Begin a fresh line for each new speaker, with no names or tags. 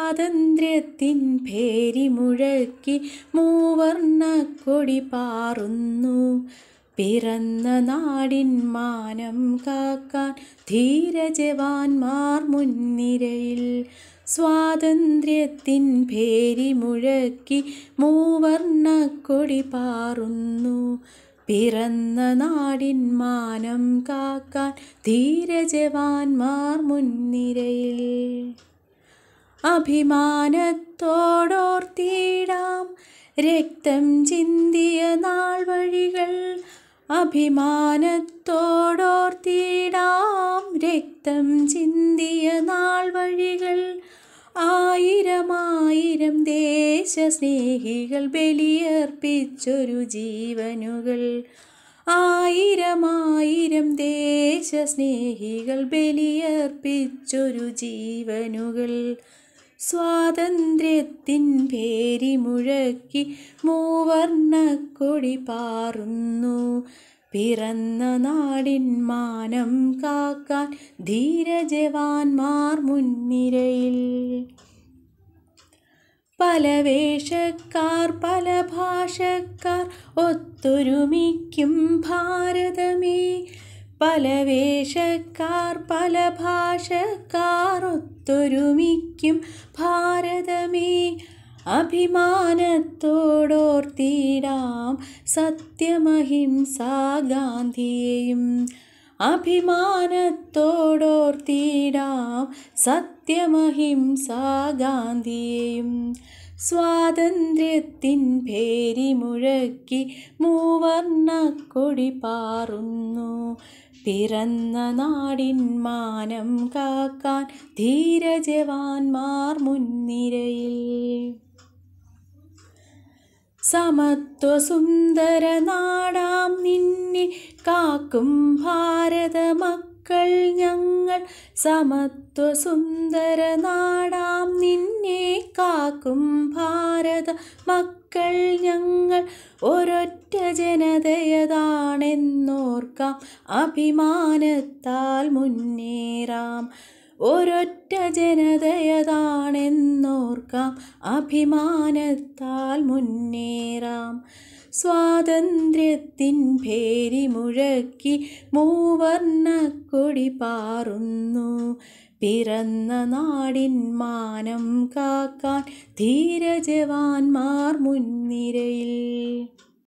സ്വാതന്ത്ര്യത്തിൻ പേരി മുഴക്കി മൂവർണ്ണ കൊടി പാറുന്നു പിറന്ന നാടിൻ മാനം കാക്കാൻ ധീരജവാന്മാർ മുൻനിരയിൽ സ്വാതന്ത്ര്യത്തിൻ പേരി മുഴക്കി മൂവർണ്ണ കൊടി പാറുന്നു പിറന്ന നാടിൻ മാനം കാക്കാൻ ധീരജവാന്മാർ മുൻനിരയിൽ അഭിമാനത്തോടോർത്തിടാം രക്തം ചിന്തിയ നാൾ വഴികൾ അഭിമാനത്തോടോർത്തിടാം രക്തം ചിന്തിയ നാൾ വഴികൾ ആയിരമായിരം ദേശസ്നേഹികൾ ബലിയർപ്പിച്ചൊരു ജീവനുകൾ ആയിരമായിരം ദേശസ്നേഹികൾ ബലിയർപ്പിച്ചൊരു ജീവനുകൾ സ്വാതന്ത്ര്യത്തിൻ പേരി മുഴക്കി മൂവർണ്ണ കൊടി പാറുന്നു പിറന്ന നാടിൻ മാനം കാക്കാൻ ധീരജവാന്മാർ മുൻനിരയിൽ പല വേഷക്കാർ പല ഭാഷക്കാർ ഒത്തൊരുമിക്കും ഭാരതമേ പല വേഷക്കാർ പല ഭാഷക്കാർ ഒത്തൊരുമിക്കും ഭാരതമേ അഭിമാനത്തോടോർത്തിടാം സത്യമഹിംസാ ഗാന്ധിയെയും അഭിമാനത്തോടോർത്തിടാം സത്യമഹിംസാ ഗാന്ധിയെയും സ്വാതന്ത്ര്യത്തിൻ പേരി മുഴക്കി മൂവർണ്ണ കൊടി പാറുന്നു പിറന്ന നാടിൻ മാനം കാക്കാൻ ധീരജവാന്മാർ മുൻനിരയിൽ സമത്വ സുന്ദര നാടാം നിന്നെ കാക്കും ഭാരത മക്കൾ ഞങ്ങൾ സമത്വ സുന്ദര നാടാം നിന്നെ കാക്കും ഭാരത മക്കൾ ഞങ്ങൾ ഒരൊറ്റ ജനതയതാണെന്നോർക്കാം അഭിമാനത്താൽ മുന്നേറാം ഒരൊറ്റ ജനതയതാണെന്നോർക്കാം അഭിമാനത്താൽ മുന്നേറാം സ്വാതന്ത്ര്യത്തിൻ പേരി മുഴക്കി മൂവർണ്ണ കൊടി പാറുന്നു പിറന്ന നാടിൻ മാനം കാക്കാൻ ധീരജവാന്മാർ മുൻനിരയിൽ